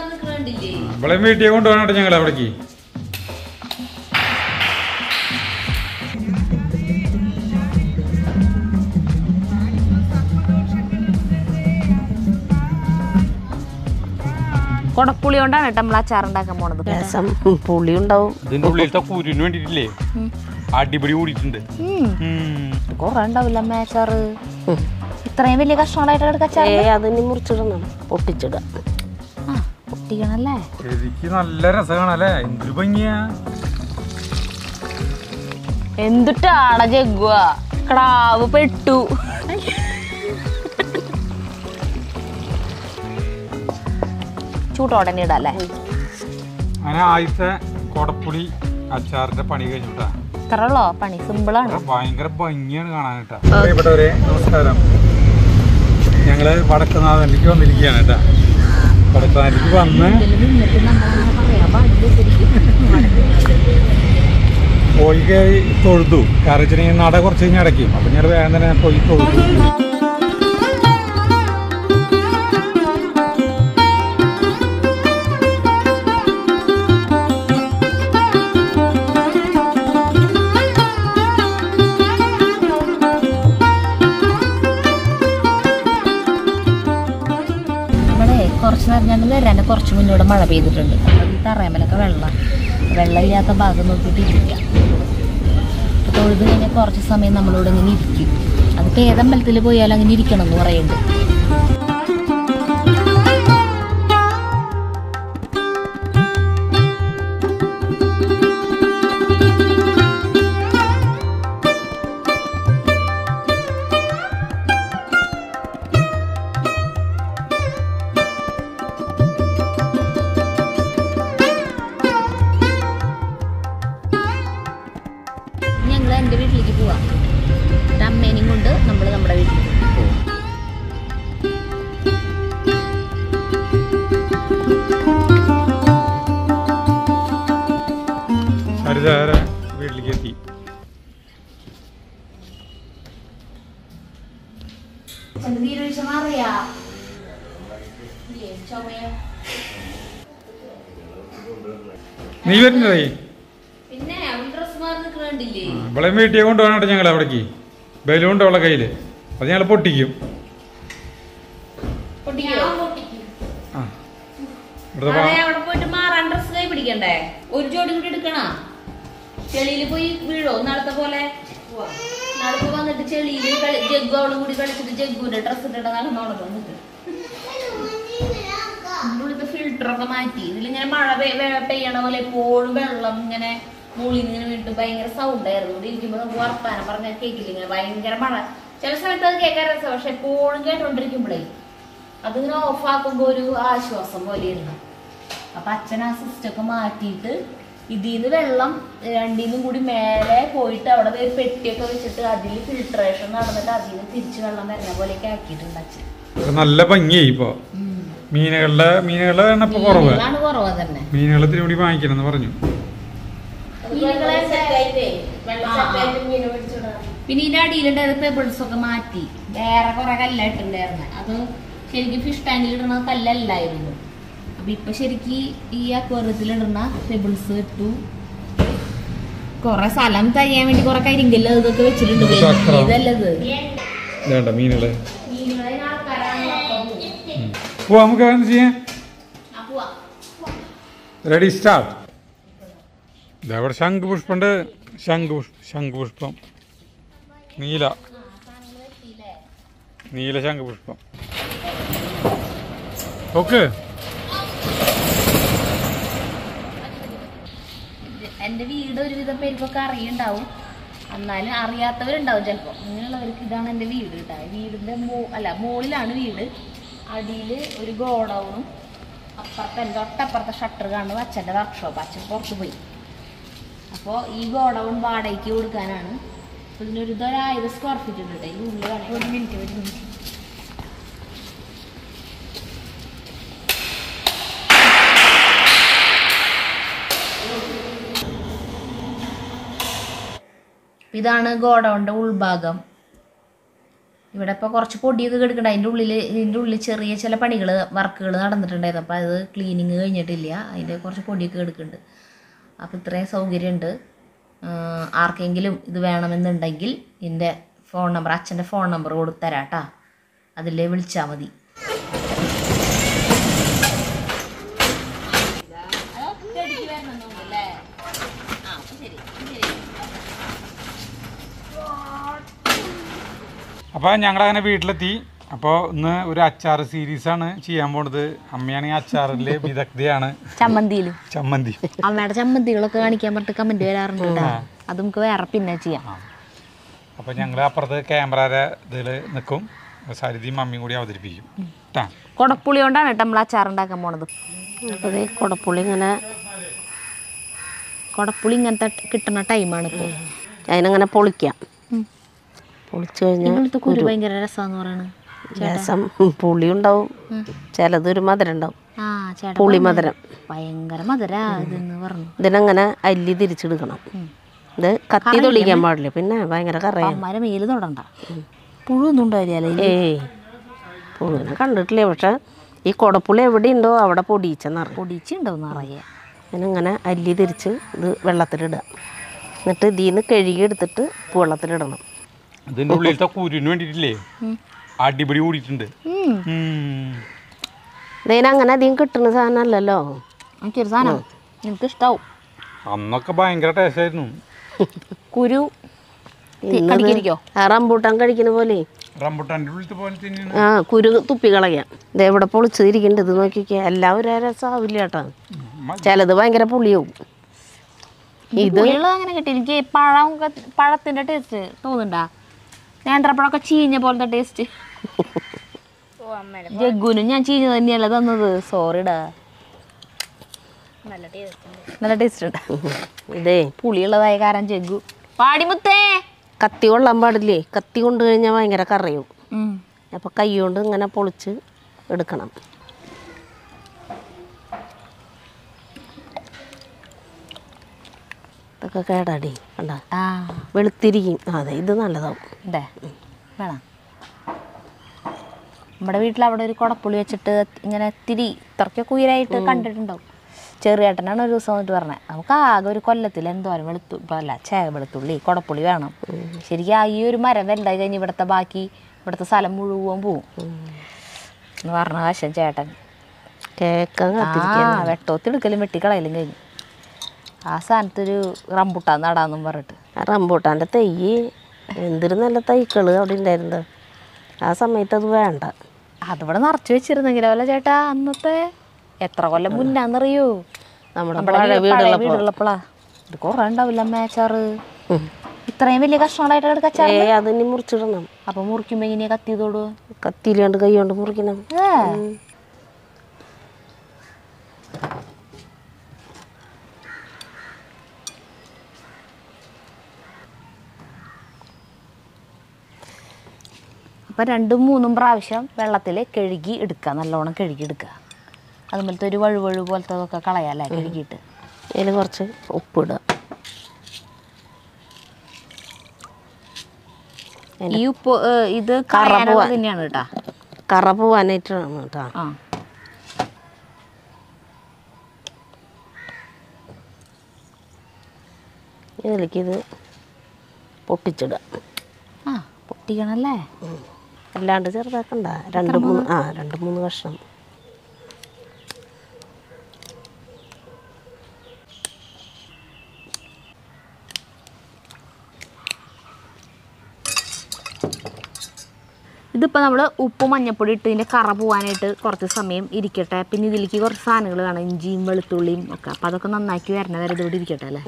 ഇവളെയും വീട്ടിൽ കൊണ്ടുപോകണം ഞങ്ങൾ അവിടേക്ക് കൊടപ്പുളി കൊണ്ടാണ് കേട്ടോ നമ്മൾ അച്ചാർ ഉണ്ടാക്കാൻ പോണത് രസം പുളി ഉണ്ടാവും ഇതിന്റെ ഉള്ളിലത്തെ കുരുവിന് വേണ്ടിട്ടില്ലേ അടിപൊളി കൂടിയിട്ടുണ്ട് ഉം. കൊറേ ഉണ്ടാവില്ല അമ്മ അച്ചാറ് ഇത്രയും വലിയ കഷ്ണങ്ങളായിട്ട് എടുക്ക അച്ചാർ ഏ അതിന് മുറിച്ചിടണം പൊട്ടിച്ചിട ആ പൊട്ടിക്കണല്ലേ ശരിക്ക് നല്ല രസമാണല്ലേ എന്തൊരു ഭംഗിയാ എന്തിട്ടാണ ജഗ്ഗുവ ക്ടാവ് പെട്ടു ചൂട്ടോടനെ ഇടല്ലേ അങ്ങനെ ആദ്യത്തെ കൊടപ്പുളി അച്ചാറിന്റെ പണി കഴിഞ്ഞിട്ടാ ഇത്ര ഉള്ളോ പണി സിമ്പിളാണ് ഭയങ്കര ഭംഗിയാണ് കാണാനായിട്ടാ പ്രിയപ്പെട്ടവരെ നമസ്കാരം ഞങ്ങള് വടക്കുന്നാഥനിലേക്ക് വന്നിരിക്കുകയാണ് കേട്ടാ വടക്കുന്നാഥനിലേക്ക് വന്ന് പോയി കയറി തൊഴുതു കാരണം വെച്ചിട്ടുണ്ടെങ്കിൽ നട കുറച്ച് കഴിഞ്ഞ് അടയ്ക്കും അപ്പൊ ഞങ്ങൾ വേഗം തന്നെ പോയി തൊഴുതു ഇവിടെ കുറച്ച് നേരം ഞങ്ങൾ വരാൻ കുറച്ച് മുന്നോട്ട് മഴ പെയ്തിട്ടുണ്ട് അപ്പോൾ ഈ തറയമലൊക്കെ വെള്ളം വെള്ളമില്ലാത്ത ഭാഗം നോക്കിയിട്ട് ഇരിക്കാം അപ്പോൾ തൊഴുത് കഴിഞ്ഞാൽ കുറച്ച് സമയം നമ്മളിവിടെ ഇങ്ങനെ ഇരിക്കും അതിപ്പോൾ ഏതമ്പലത്തിൽ പോയാലും അങ്ങനെ ഇരിക്കണം എന്ന് പറയുന്നുണ്ട് ഞങ്ങൾ എൻ്റെ വീട്ടിലേക്ക് പോവാം എന്നിട്ട് അമ്മേനെയും കൊണ്ട് നമ്മൾ നമ്മുടെ വീട്ടിലേക്ക് പോവാം ഹരിതഹര വീട്ടിലേക്ക് എത്തി നീ വരുന്നതേ പിന്നെ അവൾ ഡ്രസ് മാറി നിൽക്കണ്ടില്ലേ ഇവളെ വീട്ടിൽ കൊണ്ടുപോകണം കേട്ടോ ഞങ്ങൾ അവിടേക്ക് ബലൂണ്ട് അവളെ കയ്യില് അത് ഞങ്ങൾ പൊട്ടിക്കും ആ ഇവിടുത്തെ അതെ പാ- അവിടെ പോയിട്ട് മാറാൻ ഡ്രസ് കൈ പിടിക്കണ്ടേ ഒരു ജോഡി കൂടി എടുക്കണ ചെളിയിൽ പോയി വീഴോ നാളത്തെ പോലെ നാളെ വന്നിട്ട് ചെളിയിൽ ജഗ്ഗു അവളും കൂടി കളിച്ചിട്ട് ജഗ്ഗുവിന്റെ ഡ്രസ് ഇട്ടിട്ട് നടന്നോളെ വന്നിട്ട് ഉള്ളിലത്തെ ഫിൽറ്റർ ഒക്കെ മാറ്റി ഇതിലിങ്ങനെ മഴ പെയ്- വെ- പെയ്യണ പോലെ എപ്പോഴും വെള്ളം ഇങ്ങനെ മുകളിൽ നിന്ന് ഇങ്ങനെ വീണിട്ട് ഭയങ്കര സൗണ്ട് ആയിരുന്നു ഇവിടെ ഇരിക്കുമ്പോൾ നമുക്ക് വർത്താനം പറഞ്ഞാൽ കേൾക്കില്ല ഇങ്ങനെ ഭയങ്കര മഴ ചില സമയത്ത് അത് കേൾക്കാൻ രസം പക്ഷെ എപ്പോഴും കേട്ടോണ്ടിരിക്കുമ്പോഴേ അതിങ്ങനെ ഓഫ് ആക്കുമ്പോ ഒരു ആശ്വാസം പോലെയായിരുന്നു അപ്പൊ അച്ഛൻ ആ സിസ്റ്റം ഒക്കെ മാറ്റിയിട്ട് ഇതിന്ന് വെള്ളം രണ്ടിന്നും കൂടി മേലെ പോയിട്ട് അവിടെ ഒരു പെട്ടിയൊക്കെ വെച്ചിട്ട് അതിൽ ഫിൽട്രേഷൻ നടന്നിട്ട് അതിൽ നിന്ന് തിരിച്ച് വെള്ളം വരുന്ന പോലെയൊക്കെ ആക്കിയിട്ടുണ്ട് അച്ഛൻ ഇത് നല്ല ഭംഗിയായി ഇപ്പൊ മീനുകളുടെ മീനുകളുടെ എണ്ണം ഇപ്പൊ കുറവ് മീനുകളാണ് കുറവ് തന്നെ മീനുകളെ ഇത്തിരി കൂടി വാങ്ങിക്കണം എന്ന് പറഞ്ഞു മീനുകളെ പിന്നെ ഇതിന്റെ അടിയിലുണ്ടായത് പെബിൾസ് ഒക്കെ മാറ്റി വേറെ കുറെ കല്ലായിട്ടുണ്ടായിരുന്നു അത് ശരിക്കും ഫിഷ് ടാങ്കിൽ ഇടുന്ന കല്ലല്ലായിരുന്നു അപ്പൊ ഇപ്പൊ ശരിക്ക് ഈ അക്വറിയത്തിൽ ഇടുന്ന പെബിൾസ് ഇട്ടു കൊറേ സ്ഥലം തയ്യാൻ വേണ്ടി കൊറേ കരിങ്കല്ല് ഇതൊക്കെ വെച്ചിട്ടുണ്ട് ഇത് ചക്രം. ഇതല്ലത് വേണ്ട മീനുകള് മീനുകളെ ആൾക്കാരാണല്ലോ അപ്പം പോകും. പോവാ നമുക്ക് എന്ത് ചെയ്യാം ആ, പോവാം. റെഡി സ്റ്റാർട്ട് ഇതവിടെ ശംഖുപുഷ്പുണ്ട് ശംഖുപുഷ് ശംഖുപുഷ്പം നീല നീല ശംഖുപുഷ്പം ഓക്കെ എന്റെ വീട് ഒരുവിധം പേർക്കൊക്കെ അറിയുണ്ടാവും എന്നാലും അറിയാത്തവരുണ്ടാവും ചിലപ്പോ അങ്ങനെയുള്ളവർക്ക് ഇതാണ് എന്റെ വീട് കേട്ടോ വീടിന്റെ മോ അല്ല മുകളിലാണ് വീട് അടിയില് ഒരു ഗോഡൗണും അപ്പുറത്തെ എൻ്റെ തൊട്ടപ്പുറത്തെ ഷട്ടർ കാണുന്നത് അച്ഛൻ്റെ വർക്ക്ഷോപ്പ് അച്ഛൻ പുറത്ത് പോയി അപ്പോൾ ഈ ഗോഡൗൺ വാടകയ്ക്ക് കൊടുക്കാനാണ് അപ്പോൾ ഇതിനൊരു ഇതൊരായിരം സ്ക്വയർ ഫീറ്റ് ഉണ്ട് കേട്ടോ ഈ ഉള്ളിൽ വേണമെങ്കിൽ ഒരു മിനിറ്റ് ഒരു മിനിറ്റ് ഇതാണ് ഗോഡൗണിന്റെ ഉൾഭാഗം ഇവിടെ ഇപ്പോൾ കുറച്ച് പൊടിയൊക്കെ കിടക്കണ്ട അതിൻ്റെ ഉള്ളിൽ ഇതിൻ്റെ ഉള്ളിൽ ചെറിയ ചില പണികൾ വർക്കുകൾ നടന്നിട്ടുണ്ടായിരുന്നു അപ്പോൾ അത് ക്ലീനിങ് കഴിഞ്ഞിട്ടില്ല അതിൻ്റെ കുറച്ച് പൊടിയൊക്കെ കിടക്കുന്നുണ്ട് അപ്പോൾ ഇത്രയും സൗകര്യമുണ്ട് ആഹ് ആർക്കെങ്കിലും ഇത് വേണമെന്നുണ്ടെങ്കിൽ എൻ്റെ ഫോൺ നമ്പർ അച്ഛൻ്റെ ഫോൺ നമ്പർ കൊടുത്തരാം കേട്ടോ അതിലേ വിളിച്ചാൽ മതി അപ്പോൾ ഞങ്ങളങ്ങനെ വീട്ടിലെത്തി അപ്പോൾ ഇന്ന് ഒരു അച്ചാർ സീരീസാണ് ചെയ്യാൻ പോണത് അമ്മയാണെങ്കിൽ അച്ചാറിൽ വിദഗ്ധയാണ് ചമ്മന്തിയിലും ചമ്മന്തി അമ്മയുടെ ചമ്മന്തികളൊക്കെ കാണിക്കാൻ പറഞ്ഞിട്ട് കമൻറ്റ് വരാറുണ്ട് കേട്ടോ അത് നമുക്ക് വേറെ പിന്നെ ചെയ്യാം അപ്പോൾ ഞങ്ങൾ അപ്പുറത്ത് ക്യാമറയുടെ ഇതിൽ നിൽക്കും സരിതയും മമ്മിയും കൂടി അവതരിപ്പിക്കും കേട്ടാ കുടപ്പുളി കൊണ്ടാണ് കേട്ടോ നമ്മൾ അച്ചാർ ഉണ്ടാക്കാൻ പോണത് അപ്പോൾ ഈ കുടപ്പുളി ഇങ്ങനെ കുടപ്പുളി ഇങ്ങനത്തെ കിട്ടുന്ന ടൈമാണ് ഇപ്പോൾ അതിനങ്ങനെ പൊളിക്കാം പൊളിച്ചു കഴിഞ്ഞാൽ ഇവിടുത്തെ കുരു ഭയങ്കര രസമാന്ന് പറയണത് രസം പുളി ഉണ്ടാവും ചിലതൊരു മധുരം ഉണ്ടാവും ആ ചേട്ടാ പുളി മധുരം ഭയങ്കര മധുരാ ഇതെന്ന് പറഞ്ഞു ഇതിനങ്ങനെ അല്ലി തിരിച്ചെടുക്കണം ഇത് കത്തി തൊളിക്കാൻ പാടില്ല പിന്നെ ഭയങ്കര കറയാണ് അമ്മാരെ മേല് തൊടണ്ട പുഴുവൊന്നും ഉണ്ടാവില്ല ഏയ് പുഴുവിനെ കണ്ടിട്ടില്ലേ പക്ഷെ ഈ കുടപ്പുളി എവിടെ ഉണ്ടോ അവിടെ പൊടിയിച്ചെന്നറിയാം പൊടിച്ചുണ്ടാവും നിറയെ അതിനങ്ങനെ അല്ലി തിരിച്ച് ഇത് വെള്ളത്തിലിടുക എന്നിട്ട് ഇതിൽ നിന്ന് കഴുകി എടുത്തിട്ട് ഉപ്പ് വെള്ളത്തിലിടണം ഇതിൻ്റെ ഉള്ളിലത്തെ കുരുവിന് വേണ്ടിയിട്ടില്ലേ അടിപൊളി കൂടിയിട്ടുണ്ട് ഉം. ഉം. ഇതിനങ്ങനെ അധികം കിട്ടുന്ന സാധനമല്ലല്ലോ എനിക്കൊരു സാധനം എനിക്ക് ഇഷ്ടാവും അന്നൊക്കെ ഭയങ്കര ടേസ്റ്റ് ആയിരുന്നു കുരു കടിക്കിരിക്കോ ആ റംബൂട്ടാൻ കഴിക്കുന്ന പോലെ റംബുട്ടാൻ്റെ ഉള്ളിലത്തെ പോലെ തന്നെയാണ് ആ കുരു തുപ്പി കളയാം ഇത് എവിടെ പൊളിച്ചിരിക്കുന്നുണ്ട് ഇത് നോക്കിക്കേ എല്ലാം ഒരു രസമാവില്ല കേട്ടോ ചിലത് ഭയങ്കര പുളിയാവും ഇത് അങ്ങനെ കിട്ടി എനിക്ക് പഴം ഒക്കെ- പഴത്തിന്റെ ടേസ്റ്റ് തോന്നുന്നുണ്ടാ നേന്ത്രപ്പഴമൊക്കെ ചീഞ്ഞ പോലത്തെ ടേസ്റ്റ് ജഗ്ഗുനും ഞാൻ ചീഞ്ഞ തന്നെയല്ല തന്നത് സോറിടാ നല്ല ടേസ്റ്റ് ഉണ്ട് ഇതേ പുളിയുള്ളതായ കാരണം ജഗ്ഗു പാടിമുത്തേ കത്തി കൊള്ളാൻ പാടില്ലേ കത്തി കൊണ്ട് കഴിഞ്ഞാൽ ഭയങ്കര കറയും അപ്പോൾ കൈ കൊണ്ട് ഇങ്ങനെ പൊളിച്ച് എടുക്കണം ഇതൊക്കെ കേടാടി കണ്ട ആ വെളുത്തിരിക്കും ആ, അതെ ഇത് നല്ലതാവും ഇതേ വേണം നമ്മുടെ വീട്ടിൽ അവിടെ ഒരു കുടപ്പുളി വെച്ചിട്ട് ഇങ്ങനെ ഇത്തിരി ഇത്രയ്ക്കൊക്കെ ഉയരായിട്ട് കണ്ടിട്ടുണ്ടാവും ചെറിയേട്ടനാണ് ഒരു ദിവസം വന്നിട്ട് പറഞ്ഞത് നമുക്ക് ആകെ ഒരു കൊല്ലത്തിൽ എന്തോരം വെളുത്തു ഇപ്പം അല്ല ചേ വെളുത്തുള്ളി കുടപ്പുളി വേണം ശരിക്കും ആ ഈ ഒരു മരം വലുതായി കഴിഞ്ഞ് ഇവിടുത്തെ ബാക്കി ഇവിടുത്തെ സ്ഥലം മുഴുവൻ പോവും എന്ന് പറഞ്ഞ വശം ചേട്ടൻ കേക്കാൻ ആ വെട്ടോത്തെടുക്കലും വെട്ടിക്കളയലും കഴിഞ്ഞു ആ സ്ഥാനത്തൊരു റംബുട്ടാൻ നടാന്നും പറഞ്ഞിട്ട് ആ റംബൂട്ടാൻ്റെ തൈ എന്തൊരു നല്ല തൈക്കള് അവിടെ ഉണ്ടായിരുന്നത് ആ സമയത്ത് അത് വേണ്ട അതിവിടെ നിറച്ച് വെച്ചിരുന്നെങ്കിലോ അല്ല ചേട്ടാ അന്നത്തെ എത്ര കൊല്ലം മുന്നാന്നറിയോ നമ്മുടെ നമ്മുടെ പഴയ വീ- പഴയ വീടുള്ളപ്പോൾ വീടുള്ളപ്പോളാ ഇത് കുറേ ഉണ്ടാവില്ല അമ്മേച്ചാറ് ഇത്രയും വലിയ കഷ്ണങ്ങളായിട്ട് എടുക്ക അച്ചാർ ഏ അതിന് മുറിച്ചിടണം അപ്പൊ മുറിക്കുമ്പോ ഇങ്ങനെ കത്തിയതോട് കത്തിയിലാണ്ട് കൈ കൊണ്ട് മുറിക്കണം അപ്പൊ രണ്ടും മൂന്നും പ്രാവശ്യം വെള്ളത്തിൽ കഴുകി എടുക്കുക നല്ലോണം കഴുകി എടുക്കുക അതുപോലത്തെ ഒരു വഴുവഴു പോലത്തതൊക്കെ കളയാല്ലേ കഴുകിയിട്ട് അതിൽ കുറച്ച് ഉപ്പിടുക ഈ ഉപ്പ് ഏ, ഇത് കളയാനുള്ളത് തന്നെയാണ് കേട്ടാ കറ പോവാനായിട്ടാണ് കേട്ടോ ആ ഇതിലേക്ക് ഇത് പൊട്ടിച്ചിടുക ആ പൊട്ടിക്കണല്ലേ അല്ലാണ്ട് ചെറുതാക്കണ്ട രണ്ട് മൂന്ന് ആ രണ്ട് മൂന്ന് കഷ്ണം ഇതിപ്പോൾ നമ്മൾ ഉപ്പ് മഞ്ഞപ്പൊടി ഇട്ട് ഇതിൻ്റെ കറ പോകാനായിട്ട് കുറച്ച് സമയം ഇരിക്കട്ടെ പിന്നെ ഇതിലേക്ക് കുറച്ച് സാധനങ്ങൾ വേണം ഇഞ്ചിയും വെളുത്തുള്ളിയും ഒക്കെ അപ്പോൾ അതൊക്കെ നന്നാക്കി വരണ വരെ ഇതിവിടെ ഇരിക്കട്ടെ അല്ലേ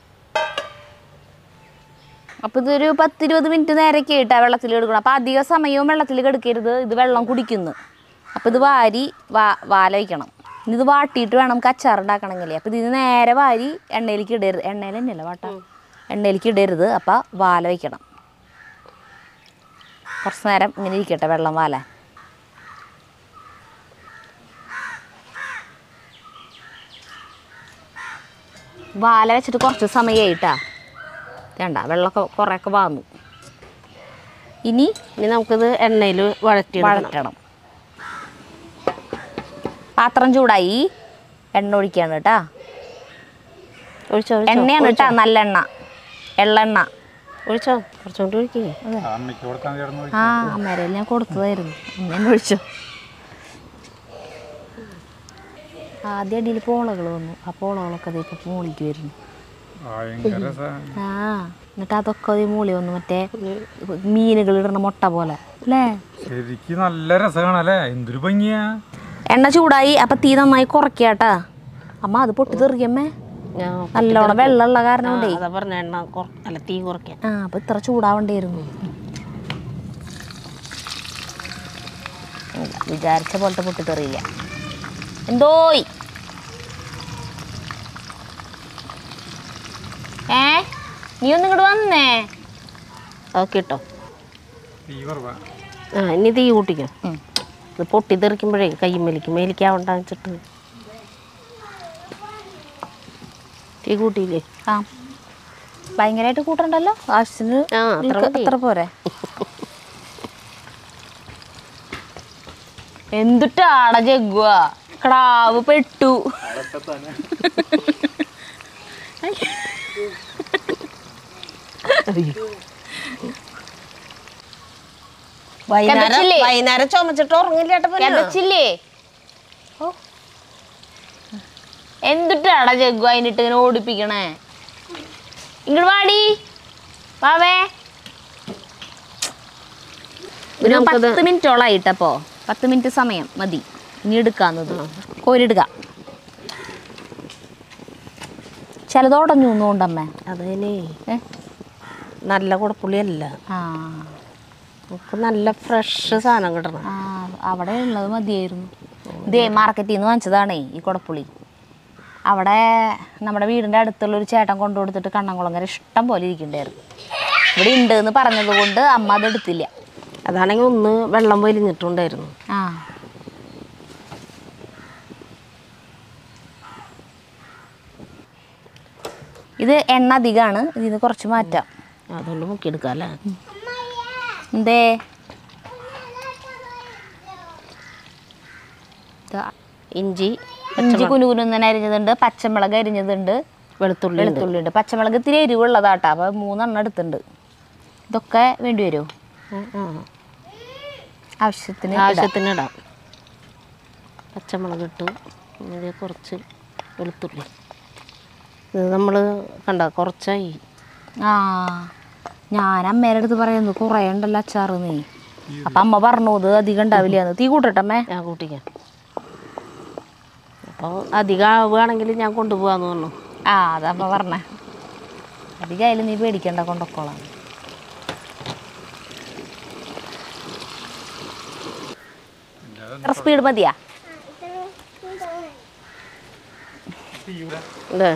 അപ്പോൾ ഇതൊരു പത്തിരുപത് മിനിറ്റ് നേരമൊക്കെ ഇട്ടാ വെള്ളത്തിൽ എടുക്കണം അപ്പോൾ അധിക സമയവും വെള്ളത്തിൽ കിടക്കരുത് ഇത് വെള്ളം കുടിക്കുന്നു അപ്പോൾ ഇത് വാരി വാ വാല വയ്ക്കണം ഇനി ഇത് വാട്ടിയിട്ട് വേണം നമുക്ക് അച്ചാർ ഉണ്ടാക്കണമെങ്കിൽ അപ്പോൾ ഇത് നേരെ വാരി എണ്ണയിലേക്ക് ഇടരുത് എണ്ണയിൽ തന്നെയല്ല വാട്ട എണ്ണയിലേക്ക് ഇടരുത് അപ്പോൾ വാല വയ്ക്കണം കുറച്ച് നേരം ഇങ്ങനെ ഇരിക്കട്ടെ വെള്ളം വാലാൻ വാല വെച്ചിട്ട് കുറച്ച് സമയമായിട്ടാ വേണ്ട വെള്ളമൊക്കെ കുറേയൊക്കെ വാന്നു ഇനി ഇനി നമുക്കിത് എണ്ണയിൽ വഴറ്റി വഴറ്റണം പാത്രം ചൂടായി എണ്ണ ഒഴിക്കാണ് കേട്ടാ ഒഴിച്ചോ ഒഴിച്ചോ, എണ്ണയാണ് കേട്ടാ നല്ല എണ്ണ എള്ളെണ്ണ ഒഴിച്ചോ കുറച്ചുകൊണ്ട് ഒഴിക്കേ അമ്മയ്ക്ക് കൊടുക്കാൻ ചേർന്ന് ആ അമ്മേരെ ഞാൻ കൊടുത്തതായിരുന്നു അമ്മേനെ ഒഴിച്ചു ആദ്യം അടിയിൽ പോളകൾ വന്നു ആ പോളകളൊക്കെ ദേ ഇപ്പൊ മൂളിക്ക് വരുന്നു ഭയങ്കര രസാണ്. ആ എന്നിട്ട് അതൊക്കെ ദേ മൂളി വന്നു മറ്റേ മീനുകൾ ഇടുന്ന മുട്ട പോലെ അല്ലേ ശരിക്കും നല്ല രസമാണ് അല്ലേ എന്തൊരു ഭംഗിയാ എണ്ണ ചൂടായി അപ്പൊ തീ നന്നായി കുറയ്ക്കാട്ടാ അമ്മ അത് പൊട്ടി തെറിയമ്മേ നല്ലോണം വെള്ളമുള്ള കാരണം കൊണ്ടേ അതാ പറഞ്ഞ എണ്ണ കുറ- അല്ല തീ കുറയ്ക്കാൻ ആ അപ്പൊ ഇത്ര ചൂടാവണ്ടായിരുന്നു ഇല്ല, വിചാരിച്ച പോലത്തെ പൊട്ടിത്തെറിയില്ല എന്തോയ് ഏ നീ ഒന്ന് ഇങ്ങോട്ട് വന്നേ അതൊക്കെ ഇട്ടോ തീ കുറവാ ആ ഇനി തീ കൂട്ടിക്കോ ഉം. ഇത് പൊട്ടി തെറിക്കുമ്പോഴേ കൈ മേലിക്കും മേലിക്കാവണ്ട വെച്ചിട്ട് തീ കൂട്ടിയില്ലേ ആ ഭയങ്കരമായിട്ട് കൂട്ടണ്ടല്ലോ ആവശ്യത്തിന് ആ, അത്ര നിനക്ക് മതി. അത്ര പോരെ എന്തിട്ടാട ജഗ്ഗുവ ക്ടാവ് പെട്ടു വൈകുന്നേരം കിതച്ചില്ലേ? വൈകുന്നേരം ചുമച്ചിട്ട് ഉറങ്ങില്ല ഏട്ടാ പിന്നെ. കിതച്ചില്ലേ ഓ എന്തിട്ടാടാ ജഗ്ഗു അതിനിട്ട് ഇങ്ങനെ ഓടിപ്പിക്കണേ ഇങ്ങോട്ട് വാടി വാവേ ഒരു നമുക്കത് പത്ത് മിനിറ്റോളായിട്ടപ്പോ പത്ത് മിനിറ്റ് സമയം മതി ഇനി എടുക്കാന്നത് കോരിടുക ചിലത് ഉടഞ്ഞു ഒന്നുകൊണ്ടമ്മേ അതേനെ ഏ നല്ല കുടപ്പുളിയല്ല ആ നമുക്ക് നല്ല ഫ്രഷ് സാധനം കിട്ടണം ആ അവിടെ ഉള്ളത് മതിയായിരുന്നു ഇതേ മാർക്കറ്റിൽ നിന്ന് വാങ്ങിച്ചതാണേ ഈ കുടപ്പുളി അവിടെ നമ്മുടെ വീടിൻ്റെ അടുത്തുള്ള ഒരു ചേട്ടൻ കൊണ്ടു കൊടുത്തിട്ട് കണ്ണംകുളങ്ങര ഇഷ്ടം പോലെ ഇരിക്കണ്ടായിരുന്നു ഇവിടെ ഉണ്ട് എന്ന് പറഞ്ഞത് കൊണ്ട് അമ്മ അത് എടുത്തില്ല അതാണെങ്കിൽ ഒന്ന് വെള്ളം വലിഞ്ഞിട്ടുണ്ടായിരുന്നു ആ ഇത് എണ്ണ അധികമാണ് ഇതിന് കുറച്ച് മാറ്റാം അതുകൊണ്ട് മുക്കിയെടുക്കാം അല്ലേ എന്തേ ദാ, ഇഞ്ചി ഇഞ്ചി കുനുകുനുന്നനെ അരിഞ്ഞതുണ്ട് പച്ചമുളക് അരിഞ്ഞതുണ്ട് വെളുത്തുള്ളി ഉണ്ട്. വെളുത്തുള്ളി ഉണ്ട് പച്ചമുളക് ഇത്തിരി എരിവുള്ളതാട്ടാ അപ്പോൾ മൂന്നെണ്ണം എടുത്തിട്ടുണ്ട് ഇതൊക്കെ വേണ്ടി വരുമോ ആ, ആ. ആവശ്യത്തിന് ഇടാം. ആവശ്യത്തിന് ഇടാം പച്ചമുളക് ഇട്ടു പിന്നെ ഇത് കുറച്ച് വെളുത്തുള്ളി ഇത് നമ്മൾ കണ്ട കുറച്ചായി ആ ഞാൻ അമ്മേടെ അടുത്ത് പറയുന്നു കുറേ ഉണ്ടല്ലോ അച്ചാറ് നീ അപ്പം അമ്മ പറഞ്ഞു ഇത് അധികം ഉണ്ടാവില്ല തീ കൂട്ടട്ടമ്മേ ഞാൻ കൂട്ടിക്കാം അപ്പോൾ അധികം ആവുകയാണെങ്കിൽ ഞാൻ കൊണ്ടുപോകാന്ന് പറഞ്ഞു ആ അതമ്മ പറഞ്ഞേ അധികമായാലും നീ പേടിക്കണ്ട കൊണ്ടൊക്കോളാം എത്ര സ്പീഡ് മതിയാ അല്ലേ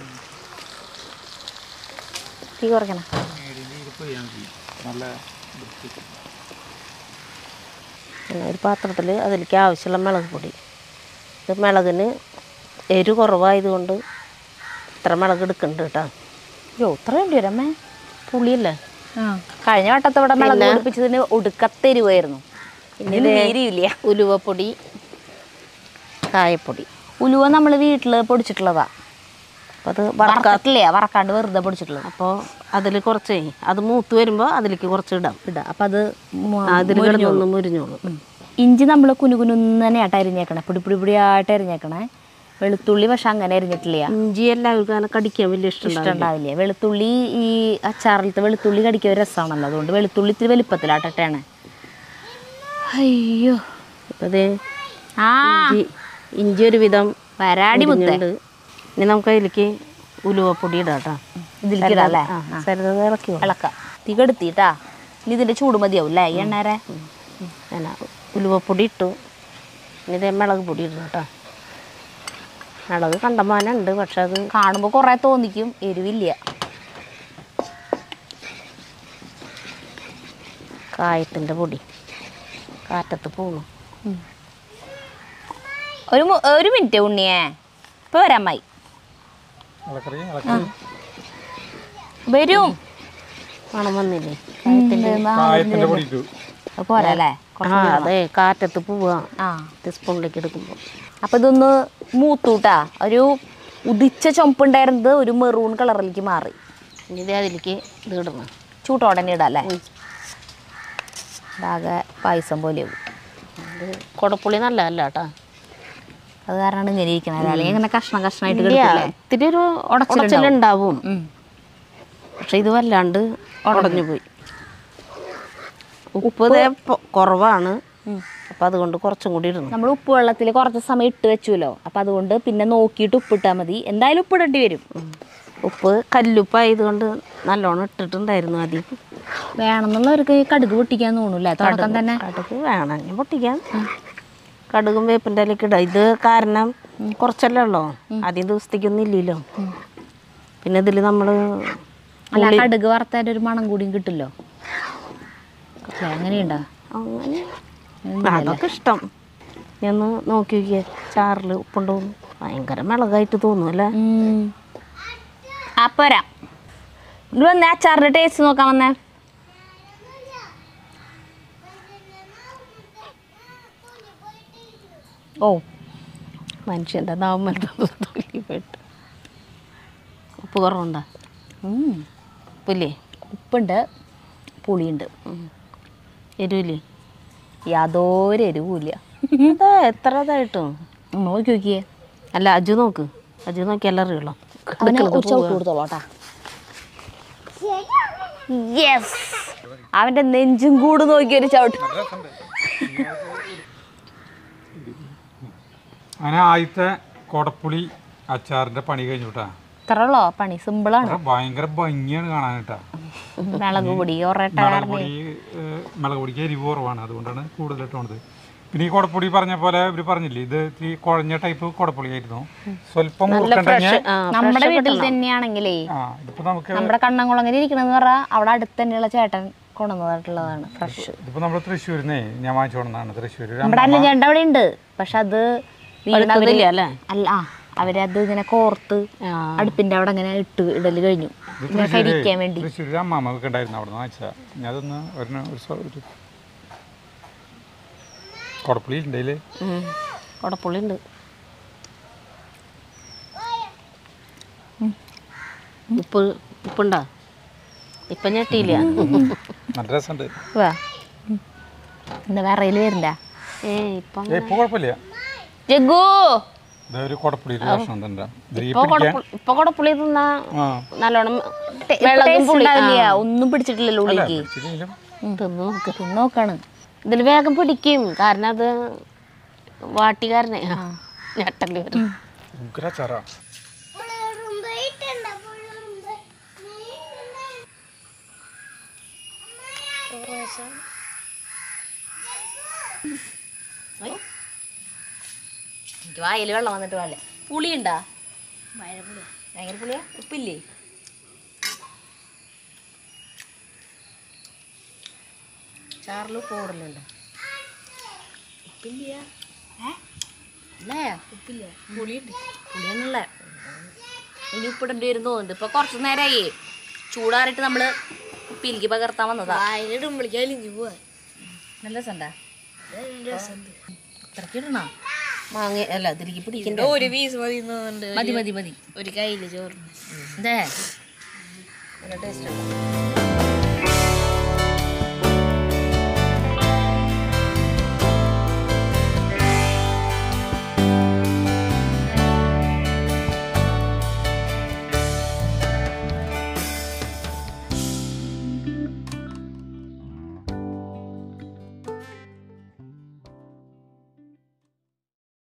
തീ കുറയ്ക്കണം നല്ല പിന്നെ ഒരു പാത്രത്തിൽ അതിലേക്ക് ആവശ്യമുള്ള മുളക് പൊടി ഇത് മുളകിന് എരു കുറവായതുകൊണ്ട് ഇത്ര മുളക് എടുക്കുന്നുണ്ട് കേട്ടോ അയ്യോ ഇത്ര വേണ്ടി വരും അമ്മേ പുളിയല്ലേ ആ കഴിഞ്ഞ വട്ടത്തെ ഇവിടെ മുളക് പൊടിപ്പിച്ചതിന് ഒടുക്കത്തെരുവായിരുന്നു ഇനി ഇതിന് ദേ നീരില്ല ഉലുവപ്പൊടി കായപ്പൊടി ഉലുവ നമ്മൾ വീട്ടിൽ പൊടിച്ചിട്ടുള്ളതാ അപ്പോൾ അത് വറക്ക വറക്കാത്തില്ലേ വറക്കാണ്ട് വെറുതെ പൊടിച്ചിട്ടുള്ളത് അപ്പോൾ അതിൽ കുറച്ച് അത് മൂത്ത് വരുമ്പോൾ അതിലേക്ക് കുറച്ച് ഇടാം ഇടാം അപ്പം അത് മു- അതിൽ കിടന്നൊന്ന് മുരിഞ്ഞോളൂ ഇഞ്ചി നമ്മൾ കുനുകുനുന്നനെയായിട്ട് അരിഞ്ഞേക്കണേ പൊടി പൊടി പൊടിയായിട്ട് അരിഞ്ഞേക്കണേ വെളുത്തുള്ളി പക്ഷെ അങ്ങനെ അരിഞ്ഞിട്ടില്ല ഇഞ്ചി എല്ലാവർക്കും അങ്ങനെ കടിക്കാൻ വലിയ ഇഷ്ടം ഇഷ്ടമുണ്ടാവില്ല വെളുത്തുള്ളി ഈ അച്ചാറിലത്തെ വെളുത്തുള്ളി കടിക്കാൻ ഒരു രസമാണല്ലോ അതുകൊണ്ട് വെളുത്തുള്ളി ഇത്തിരി വലിപ്പത്തിലാട്ടേണ് അയ്യോ അപ്പോൾ ഇത് ആ ഇഞ്ചി ഇഞ്ചി ഒരു വിധം വരാടി മുത്തേ മുരിഞ്ഞുണ്ട് ഇനി നമുക്ക് അതിലേക്ക് ഉലുവപ്പൊടി ഇടാം കേട്ടോ ഇതിലേക്ക് ഇടാം അല്ലേ ആ സരിത ഇളക്കി വേണം. ഇളക്കാം തീ കെടുത്തിട്ടാ ഇനി ഇതിന്റെ ചൂട് മതിയാവും അല്ലേ ഈ എണ്ണേരെ അങ്ങനെ ഉലുവപ്പൊടി ഇട്ടു ഇനി ഇതേ മുളക് പൊടി ഇടണം കേട്ടോ മുളക് കണ്ടമാനുണ്ട് പക്ഷെ അത് കാണുമ്പോൾ കുറേ തോന്നിക്കും എരിവില്ല കായത്തിൻ്റെ പൊടി കാറ്റത്ത് പോണു ഒരു മു- ഒരു മിനിറ്റ് ഉണ്ണിയേ ഇപ്പൊ വരാമായി ഇളക്കറി ഇളക്കറി വരും മണം വന്നില്ലേ കായത്തിന്റെ പൊടി ഇട്ടു അത് പോരല്ലേ ആ അതെ കാറ്റത്ത് പോവാ ആ ടീസ്പൂണിലേക്ക് എടുക്കുമ്പോൾ അപ്പൊ ഇതൊന്ന് മൂത്തൂട്ടാ ഒരു ഉദിച്ച ചുമപ്പുണ്ടായിരുന്നത് ഒരു മെറൂൺ കളറിലേക്ക് മാറി ഇനി ഇത് അതിലേക്ക് ഇത് ഇടണം ചൂട്ടോടെ ഇടാം അല്ലേ ഇതാകെ പായസം പോലെയാവും അത് കുടപ്പുളി നല്ലതല്ല കേട്ടോ അത് കാരണമാണ് ഇങ്ങനെ ഇരിക്കണത് അല്ലെങ്കിൽ ഇങ്ങനെ കഷ്ണം കഷ്ണമായിട്ട് ഇല്ല, കിടക്കില്ലേ ഇത്തിരി ഒരു ഉടച്ചിലുണ്ടാവും. ഉടച്ചിലുണ്ടാവും ഉം. പക്ഷെ ഇത് വല്ലാണ്ട് ഉടഞ്ഞു പോയി ഉപ്പ് ദേ പൊ- കുറവാണ് അപ്പം അതുകൊണ്ട് കുറച്ചും കൂടി ഇടണം നമ്മൾ ഉപ്പ് വെള്ളത്തിൽ കുറച്ച് സമയം ഇട്ട് വെച്ചുല്ലോ അപ്പം അതുകൊണ്ട് പിന്നെ നോക്കിയിട്ട് ഉപ്പിട്ടാൽ മതി എന്തായാലും ഉപ്പിടേണ്ടി വരും ഉപ്പ് കല്ലുപ്പായതുകൊണ്ട് നല്ലോണം ഇട്ടിട്ടുണ്ടായിരുന്നു ആദ്യം വേണമെന്നുള്ളവർക്ക് കടുക് പൊട്ടിക്കാൻ തോന്നൂല്ലേ തുടക്കം തന്നെ കടുക് വേണമെങ്കിൽ പൊട്ടിക്കാം കടുകും വേപ്പിൻ്റെ ഇലയ്ക്ക് ഇടാം ഇത് കാരണം കുറച്ചല്ലേ ഉള്ളൂ ആദ്യം ദിവസത്തേക്കൊന്നും ഇല്ലല്ലോ പിന്നെ ഇതിൽ നമ്മൾ അല്ല കടുക് വറുത്തതിൻ്റെ ഒരു മണം കൂടിയും കിട്ടില്ലോ അല്ലേ അങ്ങനെയുണ്ടോ അങ്ങനെ അതൊക്കെ ഇഷ്ടം ഞാൻ ഒന്ന് നോക്കി നോക്കിയേ ചാറിൽ ഉപ്പുണ്ടോന്ന് ഭയങ്കര മിളകായിട്ട് തോന്നും അല്ലേ അപ്പം വരാം ഇത് വന്നേ അച്ചാറിൻ്റെ ടേസ്റ്റ് നോക്കാൻ വന്നേ ഓ മനുഷ്യൻ്റെ നാവുമ്മൽ പോയിട്ട് ഉപ്പ് കുറവുണ്ടോ ഉം. ഉപ്പില്ലേ ഉപ്പുണ്ട് പുളിയുണ്ട് എരിവില്ലേ യാതൊരു എരിവുമില്ല അതെ എത്ര ഇതായിട്ടും നോക്കി നോക്കിയേ അല്ല അജു നോക്ക് അജു നോക്കി എല്ലാം അറിയുള്ളൂ അവന് ഒരു ചവിട്ട് കൊടുത്തോളൂട്ടാ യെസ് അവന്റെ നെഞ്ചും കൂട് നോക്കി ഒരു ചവിട്ട് അങ്ങനെ ആദ്യത്തെ കൊടപ്പുളി അച്ചാറിന്റെ പണി കഴിഞ്ഞു കേട്ടാ ഇത്ര ഉള്ളോ പണി സിമ്പിളാണ് അത് ഭയങ്കര ഭംഗിയാണ് കാണാനായിട്ടാ മുളക് പൊടി ഒറട്ട മുളക് പൊടി ഏഹ്, മുളക് പൊടിക്ക് എരിവ് കുറവാണ് അതുകൊണ്ടാണ് കൂടുതൽ ഇട്ടുള്ളത് പിന്നെ ഈ കുടപ്പൊടി പറഞ്ഞ പോലെ ഇവര് പറഞ്ഞില്ലേ ഇത് ഈ കുഴഞ്ഞ ടൈപ്പ് കുടപ്പൊടി ആയിരുന്നു സ്വല്പം മുറുക്കണ്ടെങ്കിൽ ആ നമ്മുടെ വീട്ടിൽ തന്നെയാണെങ്കിലേ ആ ഇതിപ്പോ നമുക്ക് നമ്മുടെ കണ്ണംകുളങ്ങര ഇരിക്കണെന്ന് പറഞ്ഞാൽ അവിടെ അടുത്ത് തന്നെയുള്ള ചേട്ടൻ കൊണ്ടുവന്നതായിട്ടുള്ളതാണ് ഫ്രഷ് ഇതിപ്പോ നമ്മള് തൃശ്ശൂരിന്നേ ഞാൻ വാങ്ങിച്ചോണ്ടാണ് തൃശ്ശൂര് ഒരു നമ്മുടെ അല്ല ചേട്ടൻ അവിടെ ഉണ്ട് പക്ഷെ അത് വീണ് അവര് പഴുത്തതില്ല അല്ലേ അല്ല ആ അവരത് ഇങ്ങനെ കോർത്ത് ആ അടുപ്പിന്റെ അവിടെ ഇങ്ങനെ ഇട്ട് ഇടല് കഴിഞ്ഞു ഇത് ഇങ്ങനെ കരിക്കാൻ വേണ്ടി തൃശ്ശൂര് ഒരു അമ്മാമ്മ ഒക്കെ ഉണ്ടായിരുന്നു അവിടെ നിന്ന് വാങ്ങിച്ചതാ ഞാൻ അതൊന്ന് ഒരെണ്ണം ഒരു സ്വ- ഒരു കുടപ്പുളി ഉണ്ടേല് ഉം. കുടപ്പുളി ഉണ്ട് ഉപ്പ് ഉപ്പുണ്ടോ ഇപ്പം ഞെട്ടിയില്ല നല്ല രസമുണ്ട് വാ എന്താ വിറയിൽ വരണ്ട ഏ ഇപ്പം ഏ ഇപ്പൊ കുഴപ്പമില്ല ജഗ്ഗു ഇത് ഒരു കുടപ്പുളി ഒരു ഭക്ഷണം തന്നെ ഇത് ഈ ഇപ്പൊ പിടിക്കാൻ കുടപ്പുളി ഇപ്പൊ കുടപ്പുളി തിന്നാ ആ നല്ലോണം ടെ- ഇപ്പൊ വെള്ളവും taste പുളി ഉണ്ടാവില്ല ഒന്നും പിടിച്ചിട്ടില്ലല്ലോ അല്ല ഉള്ളിലേക്ക് പിടിച്ചില്ലെങ്കിലും തിന്ന് നോക്ക് തിന്ന് നോക്കാണ് ഇതിൽ വേഗം പിടിക്കും കാരണം അത് വാട്ടി കാരണേ ഞെട്ടല് വരും ഉഗ്ര ചറ എനിക്ക് വായിൽ വെള്ളം വന്നിട്ട് പോലെ പുളിയുണ്ടാ ഭയങ്കര പുളിയാ ഉപ്പില്ലേ ചാറിൽ പോടലുണ്ട് ഉപ്പില്ല അല്ലേ ഉപ്പില്ല പുളിയുണ്ട് പുളിയാണല്ലേ ഇനി ഉപ്പിടേണ്ടി വരും തോന്നുന്നുണ്ട് ഇപ്പൊ കുറച്ച് നേരമായി ചൂടാറിയിട്ട് നമ്മള് ഉപ്പിലേക്ക് പകർത്താൻ വന്നതാ നല്ല രസണ്ടാ ഇത്രക്ക് ഇടണോ മാങ്ങ അല്ല അതിലേക്ക് പിടിക്കണ്ട ഒരു പീസ് മതി തോന്നുന്നുണ്ട് മതി മതി മതി ഒരു കയ്യില് ചോറിന് ഇതേ നല്ല ടേസ്റ്റ് ഉണ്ട്